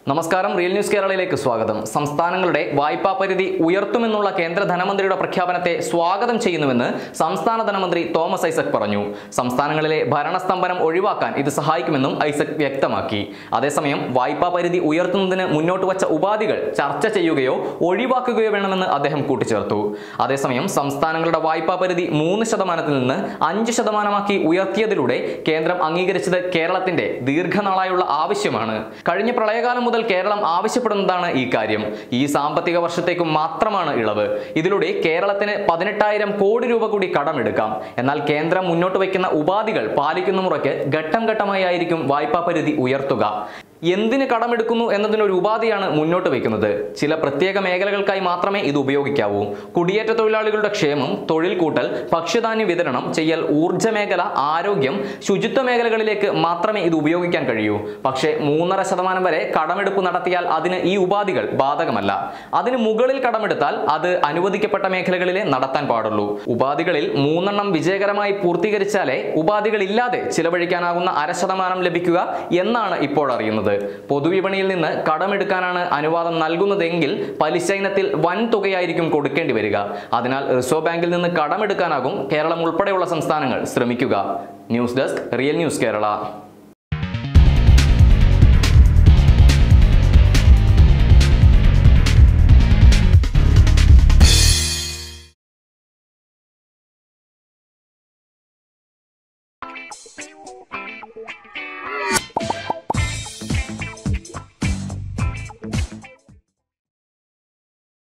നമസ്കാരം real news കേരളയിലേക്ക് സ്വാഗതം സംസ്ഥാനങ്ങളുടെ വായ്പാ പരിധി ഉയർത്തുമെന്നുള്ള കേന്ദ്ര ധനമന്ത്രിയുടെ പ്രഖ്യാപനത്തെ സ്വാഗതം ചെയ്യുന്നുവെന്ന് സംസ്ഥാന ധനമന്ത്രി തോമസ് ഐസക് പറഞ്ഞു സംസ്ഥാനങ്ങളിലെ ഭരണസ്തംഭനം ഒഴിവാക്കാൻ ഇത് സഹായിക്കുമെന്നും ഐസക് വ്യക്തമാക്കി അതേസമയം വായ്പാ പരിധി ഉയർത്തുന്നതിന് മുന്നോട്ട് വച്ച ഉപാധികൾ ചർച്ച ചെയ്യുകയോ ഒഴിവാക്കുകയോ വേണമെന്ന് അദ്ദേഹം കൂട്ടിച്ചേർത്തു അതേസമയം സംസ്ഥാനങ്ങളുടെ വായ്പാ പരിധി മൂന്ന് ശതമാനത്തിൽ നിന്ന് അഞ്ച് ശതമാനമാക്കി ഉയർത്തിയതിലൂടെ കേന്ദ്രം അംഗീകരിച്ചത് കേരളത്തിന്റെ ദീർഘനാളായുള്ള ആവശ്യമാണ് കഴിഞ്ഞ പ്രളയകാലം മുതൽ കേരളം ആവശ്യപ്പെടുന്നതാണ് ഈ കാര്യം ഈ സാമ്പത്തിക വർഷത്തേക്ക് മാത്രമാണ് ഇളവ് ഇതിലൂടെ കേരളത്തിന് പതിനെട്ടായിരം കോടി രൂപ കൂടി കടമെടുക്കാം എന്നാൽ കേന്ദ്രം മുന്നോട്ട് വയ്ക്കുന്ന ഉപാധികൾ പാലിക്കുന്ന മുറയ്ക്ക് ഘട്ടം ഘട്ടമായി ആയിരിക്കും വായ്പാ പരിധി ഉയർത്തുക എന്തിന് കടമെടുക്കുന്നു എന്നതിനൊരു ഉപാധിയാണ് മുന്നോട്ട് വയ്ക്കുന്നത് ചില പ്രത്യേക മേഖലകൾക്കായി മാത്രമേ ഇത് ഉപയോഗിക്കാവൂ കുടിയേറ്റ തൊഴിലാളികളുടെ ക്ഷേമം തൊഴിൽ കൂട്ടൽ ഭക്ഷ്യധാന്യ വിതരണം ചെയ്യൽ ഊർജ്ജ മേഖല ആരോഗ്യം ശുചിത്വ മേഖലകളിലേക്ക് മാത്രമേ ഇത് ഉപയോഗിക്കാൻ കഴിയൂ പക്ഷേ മൂന്നര ശതമാനം വരെ കടമെടുപ്പ് നടത്തിയാൽ അതിന് ഈ ഉപാധികൾ ബാധകമല്ല അതിന് മുകളിൽ കടമെടുത്താൽ അത് അനുവദിക്കപ്പെട്ട മേഖലകളിലെ നടത്താൻ പാടുള്ളൂ ഉപാധികളിൽ മൂന്നെണ്ണം വിജയകരമായി പൂർത്തീകരിച്ചാലേ ഉപാധികളില്ലാതെ ചിലവഴിക്കാനാകുന്ന അര ശതമാനം ലഭിക്കുക എന്നാണ് ഇപ്പോൾ അറിയുന്നത് പൊതുവിപണിയിൽ നിന്ന് കടമെടുക്കാനാണ് അനുവാദം നൽകുന്നതെങ്കിൽ പലിശ ഇനത്തിൽ വൻ തുകയായിരിക്കും കൊടുക്കേണ്ടി വരിക അതിനാൽ റിസർവ് ബാങ്കിൽ നിന്ന് കടമെടുക്കാനാകും കേരളം ഉൾപ്പെടെയുള്ള സംസ്ഥാനങ്ങൾ ശ്രമിക്കുക news desk real news Kerala